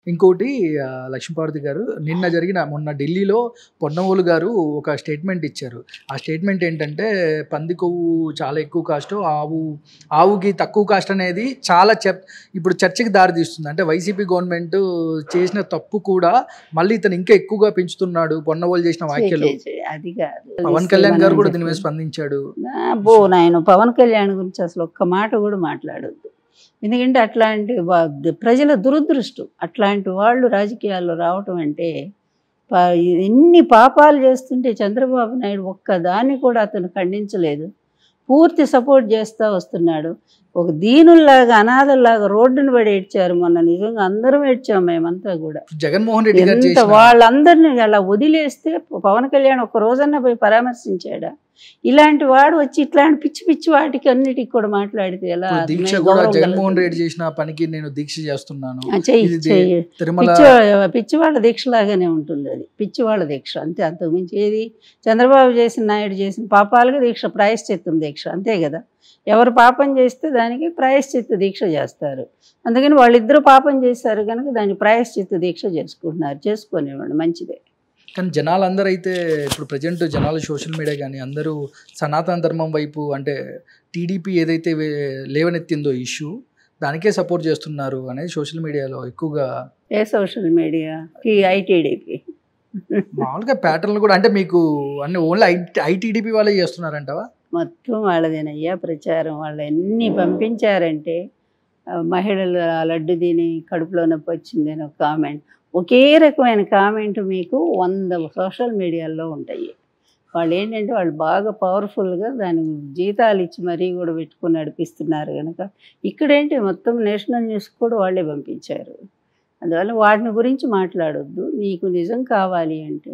ఇంకోటి ఆ, లక్ష్మీపార్వతి గారు నిన్న జరిగిన మొన్న ఢిల్లీలో పొన్నవోలు గారు ఒక స్టేట్మెంట్ ఇచ్చారు ఆ స్టేట్మెంట్ ఏంటంటే పంది కొవ్వు చాలా ఎక్కువ కాస్ట్ ఆవు ఆవుకి తక్కువ కాస్ట్ అనేది చాలా చర్ ఇప్పుడు చర్చకి దారి తీస్తుంది అంటే వైసీపీ గవర్నమెంట్ చేసిన తప్పు కూడా మళ్ళీ ఇతను ఇంకా ఎక్కువగా పెంచుతున్నాడు పొన్నవోలు చేసిన వ్యాఖ్యలు చే- చే- అది కాదు పవన్ కళ్యాణ్ గారు కూడా దీని మీద చెప్పేది. స్పందించాడు బో నాయన పవన్ కళ్యాణ్ గురించి అసలు ఒక్క మాట కూడా మాట్లాడొద్దు ఎందుకంటే అట్లాంటి వా- ప్రజల దురదృష్టం అట్లాంటి వాళ్ళు రాజకీయాల్లో రావటం అంటే ప- ఎన్ని పాపాలు చేస్తుంటే చంద్రబాబు నాయుడు ఒక్క దాన్ని కూడా అతను ఖండించలేదు పూర్తి సపోర్ట్ చేస్తూ వస్తున్నాడు ఒక దీనుల్లాగా అనాథల్లాగా రోడ్డును పడి ఏడ్చారు మొన్న నిజంగా అందరం ఏడ్చాం మేమంతా కూడా జగన్మోహన్ రెడ్డి గారు ఎంత చేసిన వాళ్ళందరినీ అలా వదిలేస్తే పవన్ కళ్యాణ్ ఒక రోజన్నా పోయి పరామర్శించాడా ఇలాంటి వాడు వచ్చి ఇట్లాంటి పిచ్చి పిచ్చి వాటికి అన్నిటికి కూడా మాట్లాడితే ఎలా ఇప్పుడు దీక్ష మేము కూడా గౌరవం జగన్మోహన్ కలుగుతుంది. రెడ్డి చేసిన పనికి నేను దీక్ష చేస్తున్నాను ఆ, చెయ్యి ఇది చెయ్యి తిరుమల పిచ్చి పిచ్చివాళ్ళ దీక్షలాగానే ఉంటుంది అది పిచ్చివాళ్ళ దీక్ష అంతే అంతకుమించి ఏది చంద్రబాబు చేసిన నాయుడు చేసిన పాపాలకు దీక్ష ప్రాయశ్చిత్తం దీక్ష అంతే కదా ఎవరు పాపం చేస్తే దానికి ప్రాయశ్చిత్త దీక్ష చేస్తారు అందుకని వాళ్ళిద్దరూ పాపం చేశారు కనుక దాన్ని ప్రాయశ్చిత్త దీక్ష చేసుకుంటున్నారు చేసుకునేవాళ్ళు మంచిదే కానీ జనాలందరూ అయితే ఇప్పుడు ప్రజెంట్ జనాలు సోషల్ మీడియా కానీ అందరూ సనాతన ధర్మం వైపు అంటే టీడీపీ ఏదైతే వే- లేవనెత్తిందో ఇష్యూ దానికే సపోర్ట్ చేస్తున్నారు అనేది సోషల్ మీడియాలో ఎక్కువగా ఏ సోషల్ మీడియా ఐటీడీపీ మామూలుగా ప్యాటర్న్లు కూడా అంటే మీకు అన్ని ఓన్లీ ఐ ఐటీడీపీ వాళ్ళే చేస్తున్నారంటవా మొత్తం వాళ్ళదేనయ్యా ప్రచారం వాళ్ళు ఎన్ని పంపించారంటే ఆ, మహిళలు ఆ లడ్డు తిని కడుపులో నొప్పి వచ్చింది అని ఒక కామెంట్ ఒకే రకమైన కామెంట్ మీకు వంద సోషల్ మీడియాలో ఉంటాయి వాళ్ళు ఏంటంటే వాళ్ళు బాగా పవర్ఫుల్గా దాని జీతాలు ఇచ్చి మరీ కూడా పెట్టుకుని నడిపిస్తున్నారు కనుక ఇక్కడేంటి మొత్తం నేషనల్ న్యూస్ కూడా వాళ్ళే పంపించారు అందువల్ల వాటిని గురించి మాట్లాడొద్దు నీకు నిజం కావాలి అంటే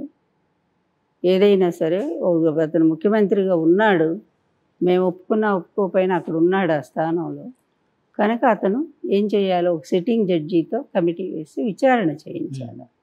ఏదైనా సరే ఒక అతను ముఖ్యమంత్రిగా ఉన్నాడు మేము ఒప్పుకున్నా ఒప్పుకోకపోయినా అక్కడ ఉన్నాడు ఆ స్థానంలో కనుక అతను ఏం చేయాలో ఒక సిట్టింగ్ జడ్జితో కమిటీ వేసి విచారణ చేయించాలి